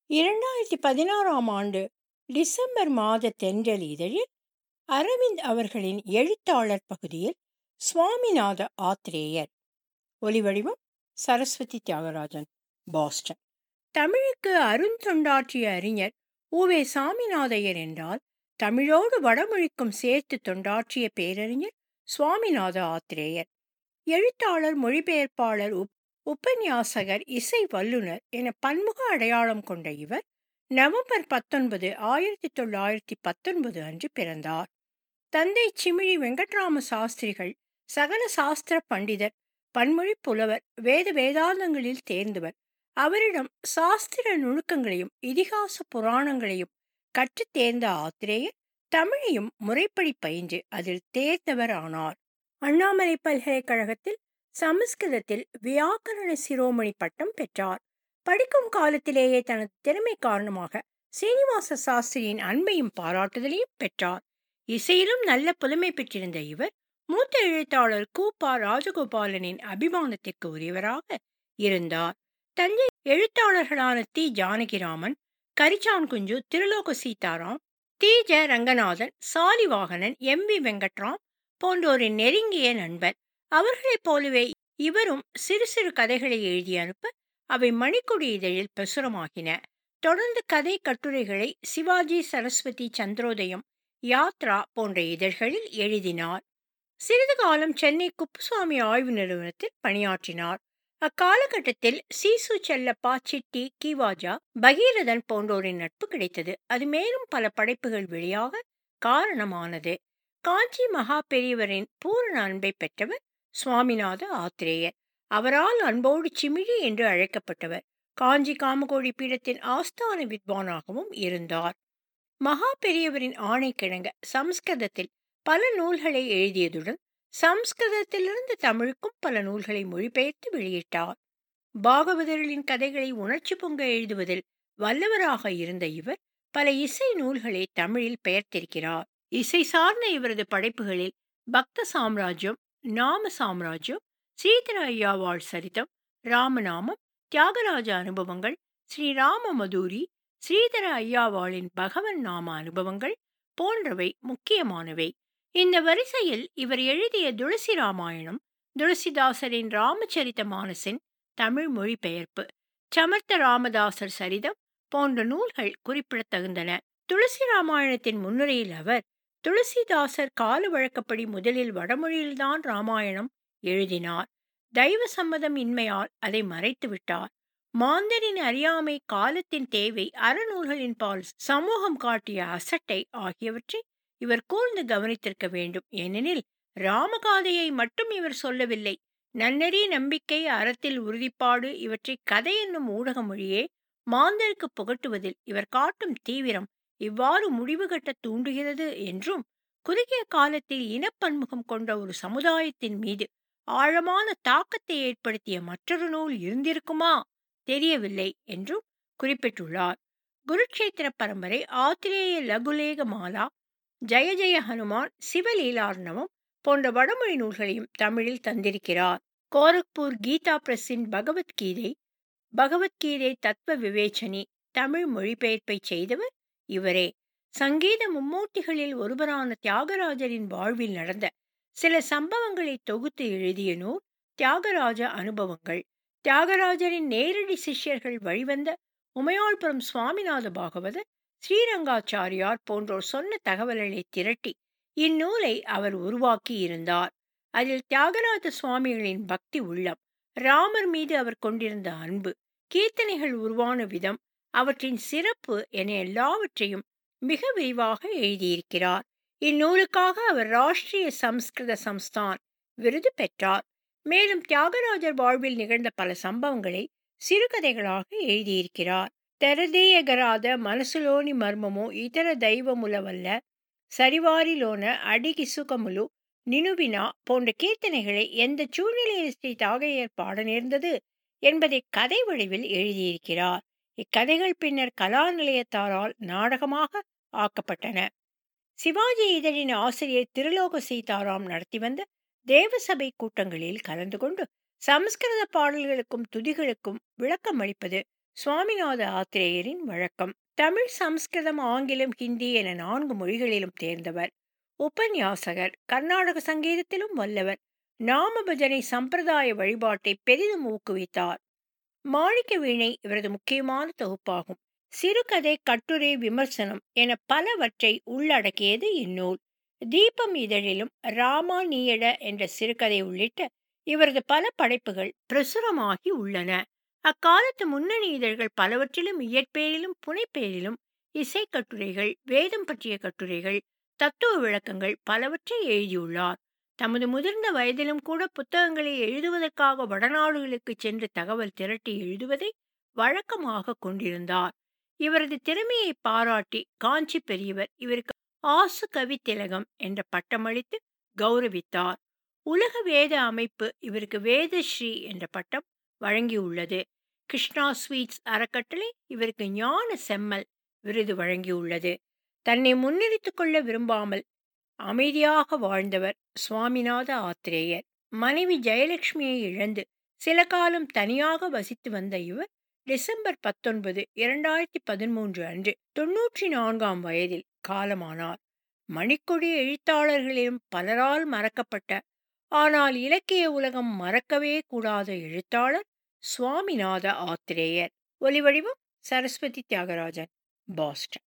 இரண்டாயிரத்தி பதினாறாம் ஆண்டு டிசம்பர் மாத தென்றல் இதழில் அரவிந்த் அவர்களின் எழுத்தாளர் பகுதியில் சுவாமிநாத ஆத்ரேயர் ஒலிவடிவம் சரஸ்வதி தியாகராஜன் பாஸ்டன் தமிழுக்கு அருந்தொண்டாற்றிய அறிஞர் உவே சாமிநாதையர் என்றால் தமிழோடு வடமொழிக்கும் சேர்த்து தொண்டாற்றிய பேரறிஞர் சுவாமிநாத ஆத்ரேயர் எழுத்தாளர் மொழிபெயர்ப்பாளர் உப் உபன்யாசகர் இசை வல்லுனர் என பன்முக அடையாளம் கொண்ட இவர் நவம்பர் பத்தொன்பது ஆயிரத்தி தொள்ளாயிரத்தி பத்தொன்பது அன்று பிறந்தார் தந்தை சிமிழி வெங்கட்ராம சாஸ்திரிகள் சகல சாஸ்திர பண்டிதர் பன்மொழி புலவர் வேத வேதாந்தங்களில் தேர்ந்தவர் அவரிடம் சாஸ்திர நுணுக்கங்களையும் இதிகாச புராணங்களையும் கற்றுத் தேர்ந்த ஆத்திரேயர் தமிழையும் முறைப்படி பயின்று அதில் தேர்ந்தவர் ஆனார் அண்ணாமலை பல்கலைக்கழகத்தில் சமஸ்கிருதத்தில் வியாக்கரண சிரோமணி பட்டம் பெற்றார் படிக்கும் காலத்திலேயே தனது திறமை காரணமாக சீனிவாச சாஸ்திரியின் அன்பையும் பாராட்டுதலையும் பெற்றார் இசையிலும் நல்ல புலமை பெற்றிருந்த இவர் மூத்த எழுத்தாளர் கூப்பா ராஜகோபாலனின் அபிமானத்திற்கு உரியவராக இருந்தார் தஞ்சை எழுத்தாளர்களான தி ஜானகிராமன் கரிச்சான் குஞ்சு திருலோக Sitaram T J Ranganathan Salivahanan M V Venkatram போன்றோரின் நெருங்கிய நண்பர் அவர்களைப் போலவே இவரும் சிறு சிறு கதைகளை எழுதி அனுப்ப அவை மணிக்கொடி இதழில் பிரசுரமாகின தொடர்ந்து கதை கட்டுரைகளை சிவாஜி சரஸ்வதி சந்திரோதயம் யாத்ரா போன்ற இதழ்களில் எழுதினார் சிறிது காலம் சென்னை குப்புசுவாமி ஆய்வு நிறுவனத்தில் பணியாற்றினார் அக்காலகட்டத்தில் சீசு செல்லப்பா சிட்டி கிவாஜா பகீரதன் போன்றோரின் நட்பு கிடைத்தது அது மேலும் பல படைப்புகள் வெளியாக காரணமானது காஞ்சி மகா பெரியவரின் பூரண அன்பை பெற்றவர் சுவாமிநாத ஆத்திரேயர் அவரால் அன்போடு சிமிழி என்று அழைக்கப்பட்டவர் காஞ்சி காமகோடி பீடத்தின் ஆஸ்தான வித்வானாகவும் இருந்தார் மகா பெரியவரின் ஆணை கிழங்க சம்ஸ்கிருதத்தில் பல நூல்களை எழுதியதுடன் சம்ஸ்கிருதத்திலிருந்து தமிழுக்கும் பல நூல்களை மொழிபெயர்த்து வெளியிட்டார் பாகவதர்களின் கதைகளை உணர்ச்சி பொங்க எழுதுவதில் வல்லவராக இருந்த இவர் பல இசை நூல்களை தமிழில் பெயர்த்திருக்கிறார் இசை சார்ந்த இவரது படைப்புகளில் பக்த சாம்ராஜ்யம் நாம சாம்ராஜ்யம் ஸ்ரீதர ஐயாவாள் சரிதம் ராமநாமம் தியாகராஜ அனுபவங்கள் ஸ்ரீராம மதூரி ஸ்ரீதர ஐயாவாளின் பகவன் நாம அனுபவங்கள் போன்றவை முக்கியமானவை இந்த வரிசையில் இவர் எழுதிய துளசி ராமாயணம் துளசிதாசரின் ராமச்சரித மானசின் தமிழ் மொழிபெயர்ப்பு சமர்த்த ராமதாசர் சரிதம் போன்ற நூல்கள் குறிப்பிடத்தகுந்தன துளசி ராமாயணத்தின் முன்னுரையில் அவர் துளசிதாசர் கால வழக்கப்படி முதலில் வடமொழியில்தான் ராமாயணம் எழுதினார் தெய்வ சம்மதம் இன்மையால் அதை மறைத்து விட்டார் மாந்தரின் அறியாமை காலத்தின் தேவை அறநூல்களின் பால் சமூகம் காட்டிய அசட்டை ஆகியவற்றை இவர் கூர்ந்து கவனித்திருக்க வேண்டும் ஏனெனில் ராமகாதையை மட்டும் இவர் சொல்லவில்லை நன்னெறி நம்பிக்கை அறத்தில் உறுதிப்பாடு இவற்றை கதை என்னும் ஊடக மொழியே மாந்தருக்கு புகட்டுவதில் இவர் காட்டும் தீவிரம் இவ்வாறு முடிவு கட்ட தூண்டுகிறது என்றும் குறுகிய காலத்தில் இனப்பன்முகம் கொண்ட ஒரு சமுதாயத்தின் மீது ஆழமான தாக்கத்தை ஏற்படுத்திய மற்றொரு நூல் இருந்திருக்குமா தெரியவில்லை என்றும் குறிப்பிட்டுள்ளார் குருக்ஷேத்திர பரம்பரை ஆத்திரேய லகுலேக மாலா ஜெய ஜெய ஹனுமான் சிவலீலார்ணவம் போன்ற வடமொழி நூல்களையும் தமிழில் தந்திருக்கிறார் கோரக்பூர் கீதா பிரஸின் பகவத்கீதை பகவத்கீதை தத்துவ விவேச்சனி தமிழ் மொழிபெயர்ப்பை செய்தவர் இவரே சங்கீத மும்மூர்த்திகளில் ஒருவரான தியாகராஜரின் வாழ்வில் நடந்த சில சம்பவங்களை தொகுத்து எழுதிய நூல் தியாகராஜ அனுபவங்கள் தியாகராஜரின் நேரடி சிஷ்யர்கள் வழிவந்த உமையாள்புரம் சுவாமிநாத பாகவதர் ஸ்ரீரங்காச்சாரியார் போன்றோர் சொன்ன தகவல்களை திரட்டி இந்நூலை அவர் உருவாக்கி இருந்தார் அதில் தியாகராஜ சுவாமிகளின் பக்தி உள்ளம் ராமர் மீது அவர் கொண்டிருந்த அன்பு கீர்த்தனைகள் உருவான விதம் அவற்றின் சிறப்பு என எல்லாவற்றையும் மிக விரிவாக எழுதியிருக்கிறார் இந்நூலுக்காக அவர் ராஷ்டிரிய சம்ஸ்கிருத சம்ஸ்தான் விருது பெற்றார் மேலும் தியாகராஜர் வாழ்வில் நிகழ்ந்த பல சம்பவங்களை சிறுகதைகளாக எழுதியிருக்கிறார் తెరదీయగరాద మనసులోని మర్మము ఇతర దైవముల వల్ల சரிவாரிலோன அடிகிசுகமுலு நினுவினா போன்ற கீர்த்தனைகளை எந்த சூழ்நிலையில் ஸ்ரீ தாகையர் பாட நேர்ந்தது என்பதை கதை வடிவில் எழுதியிருக்கிறார் இக்கதைகள் பின்னர் கலா நிலையத்தாரால் நாடகமாக ஆக்கப்பட்டன சிவாஜி இதழின் ஆசிரியர் திருலோக சீதாராம் நடத்தி வந்த தேவசபை கூட்டங்களில் கலந்து கொண்டு சமஸ்கிருத பாடல்களுக்கும் துதிகளுக்கும் விளக்கம் அளிப்பது சுவாமிநாத ஆத்திரேயரின் வழக்கம் தமிழ் சமஸ்கிருதம் ஆங்கிலம் ஹிந்தி என நான்கு மொழிகளிலும் தேர்ந்தவர் உபன்யாசகர் கர்நாடக சங்கீதத்திலும் வல்லவர் நாம பஜனை சம்பிரதாய வழிபாட்டை பெரிதும் ஊக்குவித்தார் மாணிக்க வீணை இவரது முக்கியமான தொகுப்பாகும் சிறுகதை கட்டுரை விமர்சனம் என பலவற்றை உள்ளடக்கியது இந்நூல் தீபம் இதழிலும் ராமா நீயட என்ற சிறுகதை உள்ளிட்ட இவரது பல படைப்புகள் பிரசுரமாகி உள்ளன அக்காலத்து முன்னணி இதழ்கள் பலவற்றிலும் இயற்பெயரிலும் புனைப்பெயரிலும் இசைக்கட்டுரைகள் வேதம் பற்றிய கட்டுரைகள் தத்துவ விளக்கங்கள் பலவற்றை எழுதியுள்ளார் தமது முதிர்ந்த வயதிலும் கூட புத்தகங்களை எழுதுவதற்காக வடநாடுகளுக்கு சென்று தகவல் திரட்டி எழுதுவதை வழக்கமாக கொண்டிருந்தார் இவரது திறமையை பாராட்டி காஞ்சி பெரியவர் இவருக்கு ஆசு கவி திலகம் என்ற பட்டமளித்து கௌரவித்தார் உலக வேத அமைப்பு இவருக்கு வேதஸ்ரீ என்ற பட்டம் வழங்கியுள்ளது கிருஷ்ணா ஸ்வீட்ஸ் அறக்கட்டளை இவருக்கு ஞான செம்மல் விருது வழங்கியுள்ளது தன்னை முன்னிறுத்திக் கொள்ள விரும்பாமல் அமைதியாக வாழ்ந்தவர் சுவாமிநாத ஆத்திரேயர் மனைவி ஜெயலட்சுமியை இழந்து சில காலம் தனியாக வசித்து வந்த இவர் டிசம்பர் பத்தொன்பது இரண்டாயிரத்தி பதிமூன்று அன்று தொன்னூற்றி நான்காம் வயதில் காலமானார் மணிக்கொடி எழுத்தாளர்களிலும் பலரால் மறக்கப்பட்ட ஆனால் இலக்கிய உலகம் மறக்கவே கூடாத எழுத்தாளர் சுவாமிநாத ஆத்திரேயர் ஒலிவடிவம் சரஸ்வதி தியாகராஜன் பாஸ்டன்